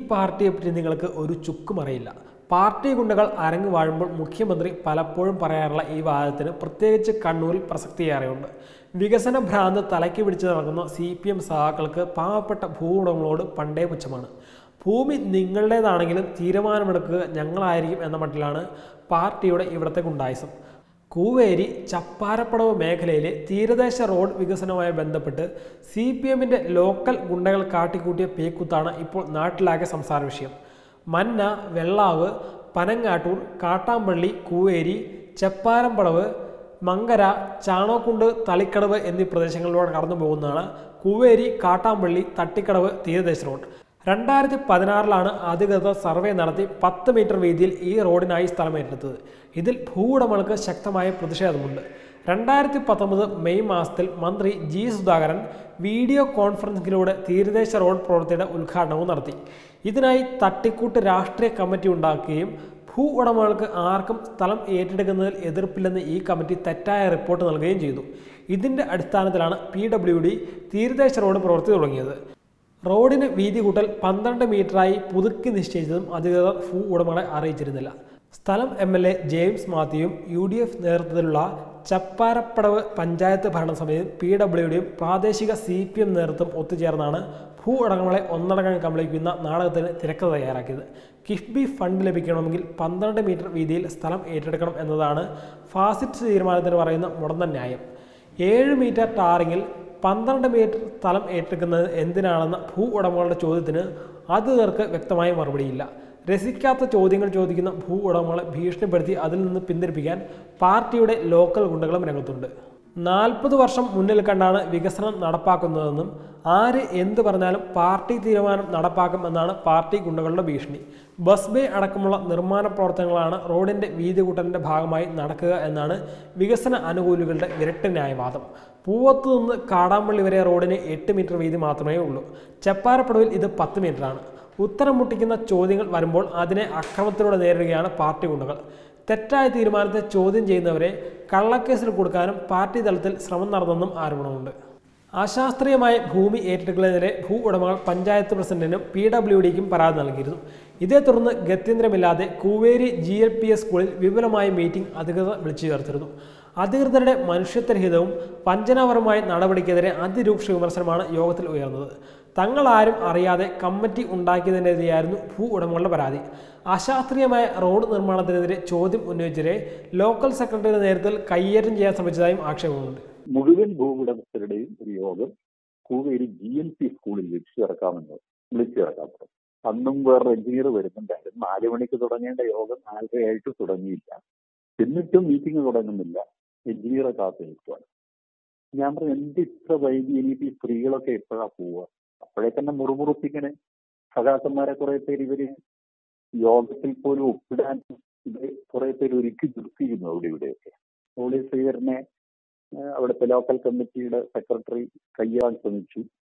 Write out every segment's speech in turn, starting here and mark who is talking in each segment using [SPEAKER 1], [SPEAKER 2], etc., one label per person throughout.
[SPEAKER 1] പാർട്ടിയെ പറ്റി നിങ്ങൾക്ക് ഒരു ചുക്കും അറിയില്ല പാർട്ടി ഗുണ്ടകൾ അരങ്ങ് വാഴുമ്പോൾ മുഖ്യമന്ത്രി പലപ്പോഴും പറയാറുള്ള ഈ വാദത്തിന് പ്രത്യേകിച്ച് കണ്ണൂരിൽ പ്രസക്തിയേറെയുണ്ട് വികസന ഭ്രാന്ത് തലയ്ക്ക് പിടിച്ച് നടക്കുന്ന സി പി എം സഹാക്കൾക്ക് പാവപ്പെട്ട ഭൂവുടമകളോട് പണ്ടേ പുച്ഛമാണ് ഭൂമി നിങ്ങളുടേതാണെങ്കിലും തീരുമാനമെടുക്കുക ഞങ്ങളായിരിക്കും എന്ന മട്ടിലാണ് പാർട്ടിയുടെ ഇവിടത്തെ ഗുണ്ടായുസം കൂവേരി ചപ്പാരപ്പടവ് മേഖലയിലെ തീരദേശ റോഡ് വികസനവുമായി ബന്ധപ്പെട്ട് സി പി എമ്മിൻ്റെ ലോക്കൽ ഗുണ്ടകൾ കാട്ടിക്കൂട്ടിയ പേക്കുത്താണ് ഇപ്പോൾ നാട്ടിലാകെ സംസാര വിഷയം മന്ന വെള്ളാവ് പനങ്ങാട്ടൂർ കാട്ടാമ്പള്ളി കൂവേരി ചെപ്പാരംപടവ് മങ്കര ചാണോക്കുണ്ട് തളിക്കടവ് എന്നീ പ്രദേശങ്ങളിലൂടെ കടന്നു പോകുന്നതാണ് കൂവേരി കാട്ടാമ്പള്ളി തട്ടിക്കടവ് തീരദേശ റോഡ് രണ്ടായിരത്തി പതിനാറിലാണ് അധികൃതർ സർവേ നടത്തി പത്ത് മീറ്റർ വീതിയിൽ ഈ റോഡിനായി സ്ഥലമേറ്റെടുത്തത് ഇതിൽ ഭൂവുടമകൾക്ക് ശക്തമായ പ്രതിഷേധമുണ്ട് രണ്ടായിരത്തി പത്തൊമ്പത് മെയ് മാസത്തിൽ മന്ത്രി ജി സുധാകരൻ വീഡിയോ കോൺഫറൻസിലൂടെ തീരദേശ റോഡ് പ്രവൃത്തിയുടെ ഉദ്ഘാടനവും നടത്തി ഇതിനായി തട്ടിക്കൂട്ട് രാഷ്ട്രീയ കമ്മിറ്റി ഉണ്ടാക്കുകയും ഭൂ ഉടമകൾക്ക് ആർക്കും സ്ഥലം ഏറ്റെടുക്കുന്നതിൽ എതിർപ്പില്ലെന്ന് ഈ കമ്മിറ്റി തെറ്റായ റിപ്പോർട്ട് നൽകുകയും ചെയ്തു ഇതിന്റെ അടിസ്ഥാനത്തിലാണ് പി ഡബ്ല്യു ഡി തീരദേശ റോഡ് പ്രവൃത്തി തുടങ്ങിയത് റോഡിന് വീതി കൂട്ടൽ പന്ത്രണ്ട് മീറ്ററായി പുതുക്കി നിശ്ചയിച്ചതും അധികൃതർ ഭൂ ഉടമകളെ അറിയിച്ചിരുന്നില്ല സ്ഥലം എം എൽ എ ജെയിംസ് മാത്യുവും യു ഡി എഫ് നേതൃത്വത്തിലുള്ള ചപ്പാരപ്പടവ് പഞ്ചായത്ത് ഭരണസമിതിയും പി ഡബ്ല്യു ഡിയും പ്രാദേശിക സി പി എം നേതൃത്വം ഒത്തുചേർന്നാണ് ഭൂ ഉടമകളെ ഒന്നടങ്കം കബളിക്കുന്ന നാടകത്തിന് തിരക്കഥ തയ്യാറാക്കിയത് കിഫ്ബി ഫണ്ട് ലഭിക്കണമെങ്കിൽ പന്ത്രണ്ട് മീറ്റർ വീതിയിൽ സ്ഥലം ഏറ്റെടുക്കണം എന്നതാണ് ഫാസിസ്റ്റ് തീരുമാനത്തിന് പറയുന്ന മുടന്ന ന്യായം ഏഴ് മീറ്റർ ടാറിങ്ങിൽ പന്ത്രണ്ട് മീറ്റർ സ്ഥലം ഏറ്റെടുക്കുന്നത് എന്തിനാണെന്ന ഭൂ ഉടമകളുടെ ചോദ്യത്തിന് അധികൃതർക്ക് വ്യക്തമായ മറുപടിയില്ല രസിക്കാത്ത ചോദ്യങ്ങൾ ചോദിക്കുന്ന ഭൂ ഉടമകളെ ഭീഷണിപ്പെടുത്തി അതിൽ നിന്ന് പിന്തിരിപ്പിക്കാൻ പാർട്ടിയുടെ ലോക്കൽ ഗുണ്ടകളും രംഗത്തുണ്ട് നാൽപ്പത് വർഷം മുന്നിൽ കണ്ടാണ് വികസനം നടപ്പാക്കുന്നതെന്നും ആര് എന്ത് പറഞ്ഞാലും പാർട്ടി തീരുമാനം നടപ്പാക്കും എന്നാണ് പാർട്ടി ഗുണ്ടകളുടെ ഭീഷണി ബസ് ബേ അടക്കമുള്ള നിർമ്മാണ പ്രവർത്തനങ്ങളാണ് റോഡിന്റെ വീതി കൂട്ടലിന്റെ ഭാഗമായി നടക്കുക എന്നാണ് വികസന അനുകൂലികളുടെ വിരട്ട ന്യായവാദം പൂവത്തു നിന്ന് കാടാമ്പള്ളി വരെ റോഡിന് എട്ട് മീറ്റർ വീതി മാത്രമേ ഉള്ളൂ ചെപ്പാരപ്പടവിൽ ഇത് പത്ത് മീറ്ററാണ് ഉത്തരം മുട്ടിക്കുന്ന ചോദ്യങ്ങൾ വരുമ്പോൾ അതിനെ അക്രമത്തിലൂടെ നേരിടുകയാണ് പാർട്ടി ഗുണ്ടകൾ തെറ്റായ തീരുമാനത്തെ ചോദ്യം ചെയ്യുന്നവരെ കള്ളക്കേസിൽ കൊടുക്കാനും പാർട്ടി തലത്തിൽ ശ്രമം നടന്നെന്നും ആരോപണമുണ്ട് അശാസ്ത്രീയമായ ഭൂമി ഏറ്റെടുക്കലിനെതിരെ ഭൂ ഉടമകൾ പഞ്ചായത്ത് പ്രസിഡന്റിനും പി ഡബ്ല്യു ഡിക്കും പരാതി നൽകിയിരുന്നു ഇതേ തുടർന്ന് ഗത്യന്തരമില്ലാതെ Kooveri G L P S സ്കൂളിൽ വിപുലമായ മീറ്റിംഗ് അധികൃതർ വിളിച്ചു ചേർത്തിരുന്നു അധികൃതരുടെ മനുഷ്യത്വരഹിതവും വഞ്ചനാപരമായ നടപടിക്കെതിരെ അതിരൂക്ഷ വിമർശനമാണ് യോഗത്തിൽ ഉയർന്നത് തങ്ങളാരും അറിയാതെ കമ്മിറ്റി ഉണ്ടാക്കിയതിനെതിരെയായിരുന്നു ഭൂ ഉടമകളുടെ പരാതി അശാസ്ത്രീയമായ റോഡ് നിർമ്മാണത്തിനെതിരെ ചോദ്യം ഉന്നയിച്ചതിരെ ലോക്കൽ സെക്രട്ടറിയുടെ നേതൃത്വത്തിൽ കയ്യേറ്റം ചെയ്യാൻ ശ്രമിച്ചതായും ആക്ഷേപമുണ്ട്
[SPEAKER 2] മുഴുവൻ ഭൂവുടമസ്ഥരുടെയും ഒരു യോഗം കൂവേരി ജി എൽ പി സ്കൂളിൽ വിളിച്ചു ചേർക്കാമെന്ന് വിളിച്ചു ചേർക്കാൻ പറഞ്ഞു അന്നും വേറൊരു എഞ്ചിനീയർ വരുന്നുണ്ടായിരുന്നു നാല് മണിക്ക് തുടങ്ങേണ്ട യോഗം നാലരയായിട്ട് തുടങ്ങിയില്ല എന്നിട്ടും മീറ്റിംഗ് തുടങ്ങുന്നില്ല എഞ്ചിനീയറെ കാത്തു നിൽക്കുകയാണ് ഞാൻ പറഞ്ഞു എന്ത് ഇത്ര വൈകി ഇനിയിപ്പോ ഈ സ്ത്രീകളൊക്കെ എപ്പോഴാ പോവുക അപ്പോഴേ തന്നെ മുറുമുറുപ്പിങ്ങനെ സഖാക്കന്മാരെ കുറെ പേര് ഇവര് യോഗത്തിൽ പോലും ഒപ്പിടാൻ ഇത് കുറെ പേര് ഒരുക്കി നിർത്തിയിരുന്നു അവിടെ ഇവിടെയൊക്കെ ഹോളി ശ്രീധരനെ ഏഹ് അവിടുത്തെ ലോക്കൽ കമ്മിറ്റിയുടെ സെക്രട്ടറി കയ്യാൻ ശ്രമിച്ചു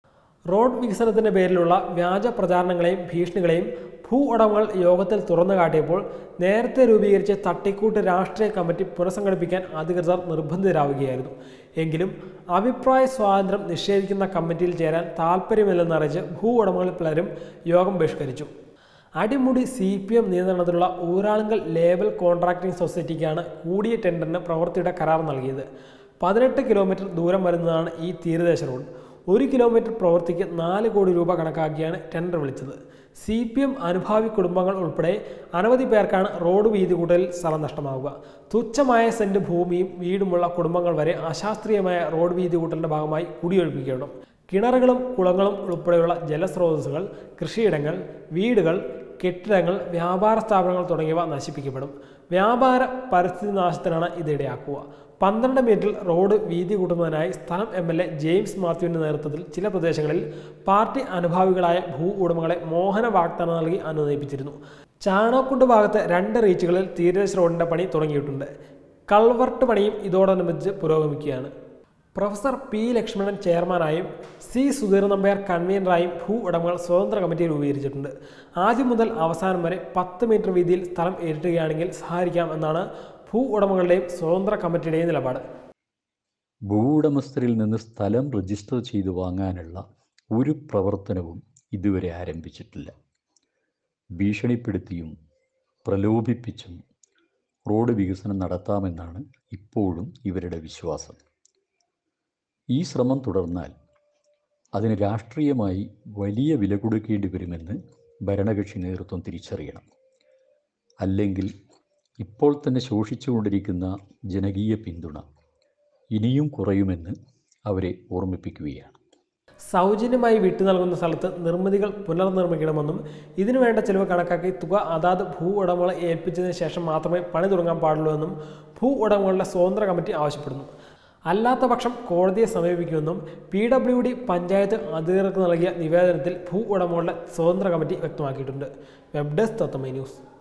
[SPEAKER 1] റോഡ് വികസനത്തിന്റെ പേരിലുള്ള വ്യാജ പ്രചാരണങ്ങളെയും ഭീഷണികളെയും ഭൂ ഉടമകൾ യോഗത്തിൽ തുറന്നു കാട്ടിയപ്പോൾ നേരത്തെ രൂപീകരിച്ച തട്ടിക്കൂട്ട് രാഷ്ട്രീയ കമ്മിറ്റി പുനഃസംഘടിപ്പിക്കാൻ അധികൃതർ നിർബന്ധിതരാവുകയായിരുന്നു എങ്കിലും അഭിപ്രായ സ്വാതന്ത്ര്യം നിഷേധിക്കുന്ന കമ്മിറ്റിയിൽ ചേരാൻ താൽപ്പര്യമില്ലെന്നറിയിച്ച് ഭൂ ഉടമകളിൽ പലരും യോഗം ബഹിഷ്കരിച്ചു അടിമുടി സി പി എം നിയന്ത്രണത്തിലുള്ള ഊരാളുങ്കൽ ലേബൽ കോൺട്രാക്ടിംഗ് സൊസൈറ്റിക്കാണ് കൂടിയ ടെൻഡറിന് പ്രവൃത്തിയുടെ കരാർ നൽകിയത് പതിനെട്ട് കിലോമീറ്റർ ദൂരം വരുന്നതാണ് ഈ തീരദേശ റോഡ് ഒരു കിലോമീറ്റർ പ്രവൃത്തിക്ക് നാല് കോടി രൂപ കണക്കാക്കിയാണ് ടെൻഡർ വിളിച്ചത് സി പി എം അനുഭാവി കുടുംബങ്ങൾ ഉൾപ്പെടെ അനവധി പേർക്കാണ് റോഡ് വീതി കൂട്ടലിൽ സ്ഥലം നഷ്ടമാവുക തുച്ഛമായ സെന്റ് ഭൂമിയും വീടുമുള്ള കുടുംബങ്ങൾ വരെ അശാസ്ത്രീയമായ റോഡ് വീതി കൂട്ടലിന്റെ ഭാഗമായി കുടിയൊഴിപ്പിക്കണം കിണറുകളും കുളങ്ങളും ഉൾപ്പെടെയുള്ള ജലസ്രോതസ്സുകൾ കൃഷിയിടങ്ങൾ വീടുകൾ കെട്ടിടങ്ങൾ വ്യാപാര സ്ഥാപനങ്ങൾ തുടങ്ങിയവ നശിപ്പിക്കപ്പെടും വ്യാപാര പരിസ്ഥിതി നാശത്തിനാണ് ഇത് ഇടയാക്കുക പന്ത്രണ്ട് മീറ്ററിൽ റോഡ് വീതി കൂട്ടുന്നതിനായി സ്ഥലം എം എൽ എ ജെയിംസ് മാത്യുവിൻ്റെ നേതൃത്വത്തിൽ ചില പ്രദേശങ്ങളിൽ പാർട്ടി അനുഭാവികളായ ഭൂ ഉടമകളെ മോഹന വാഗ്ദാനം നൽകി അനുനയിപ്പിച്ചിരുന്നു ചാണോക്കുണ്ട് ഭാഗത്ത് രണ്ട് റീച്ചുകളിൽ തീരദേശ റോഡിൻ്റെ പണി തുടങ്ങിയിട്ടുണ്ട് കൾവർട്ട് പണിയും ഇതോടനുബന്ധിച്ച് പുരോഗമിക്കുകയാണ് പ്രൊഫസർ പി ലക്ഷ്മണൻ ചെയർമാനായും സി സുധീർ നമ്പ്യാർ കൺവീനറായും ഭൂ ഉടമകൾ സ്വതന്ത്ര കമ്മിറ്റി രൂപീകരിച്ചിട്ടുണ്ട് ആദ്യം മുതൽ അവസാനം വരെ പത്ത് മീറ്റർ വീതിയിൽ സ്ഥലം ഏറ്റെടുക്കുകയാണെങ്കിൽ സഹായിക്കാം എന്നാണ് ഭൂ ഉടമകളുടെയും സ്വതന്ത്ര കമ്മിറ്റിയുടെയും നിലപാട്
[SPEAKER 3] ഭൂവുടമസ്ഥരിൽ നിന്ന് സ്ഥലം രജിസ്റ്റർ ചെയ്തു വാങ്ങാനുള്ള ഒരു പ്രവർത്തനവും ഇതുവരെ ആരംഭിച്ചിട്ടില്ല ഭീഷണിപ്പെടുത്തിയും പ്രലോഭിപ്പിച്ചും റോഡ് വികസനം നടത്താമെന്നാണ് ഇപ്പോഴും ഇവരുടെ വിശ്വാസം ഈ ശ്രമം തുടർന്നാൽ അതിന് രാഷ്ട്രീയമായി വലിയ വില കൊടുക്കേണ്ടി വരുമെന്ന് ഭരണകക്ഷി നേതൃത്വം തിരിച്ചറിയണം അല്ലെങ്കിൽ ഇപ്പോൾ തന്നെ ശോഷിച്ചുകൊണ്ടിരിക്കുന്ന ജനകീയ പിന്തുണ ഇനിയും കുറയുമെന്ന് അവരെ ഓർമ്മിപ്പിക്കുകയാണ്
[SPEAKER 1] സൗജന്യമായി വിട്ടു നൽകുന്ന സ്ഥലത്ത് നിർമ്മിതികൾ പുനർനിർമ്മിക്കണമെന്നും ഇതിനു വേണ്ട ചെലവ് കണക്കാക്കി തുക അതാത് ഭൂ ഉടമകളെ ഏൽപ്പിച്ചതിന് ശേഷം മാത്രമേ പണി തുടങ്ങാൻ പാടുള്ളൂ എന്നും ഭൂ ഉടമകളുടെ സ്വതന്ത്ര കമ്മിറ്റി ആവശ്യപ്പെടുന്നു അല്ലാത്ത പക്ഷം കോടതിയെ സമീപിക്കുമെന്നും പി ഡബ്ല്യു ഡി പഞ്ചായത്ത് അധികൃതർക്ക് നൽകിയ നിവേദനത്തിൽ ഭൂ ഉടമകളുടെ സ്വതന്ത്ര കമ്മിറ്റി വ്യക്തമാക്കിയിട്ടുണ്ട് വെബ് ഡെസ്ക് തത്തമൈ ന്യൂസ്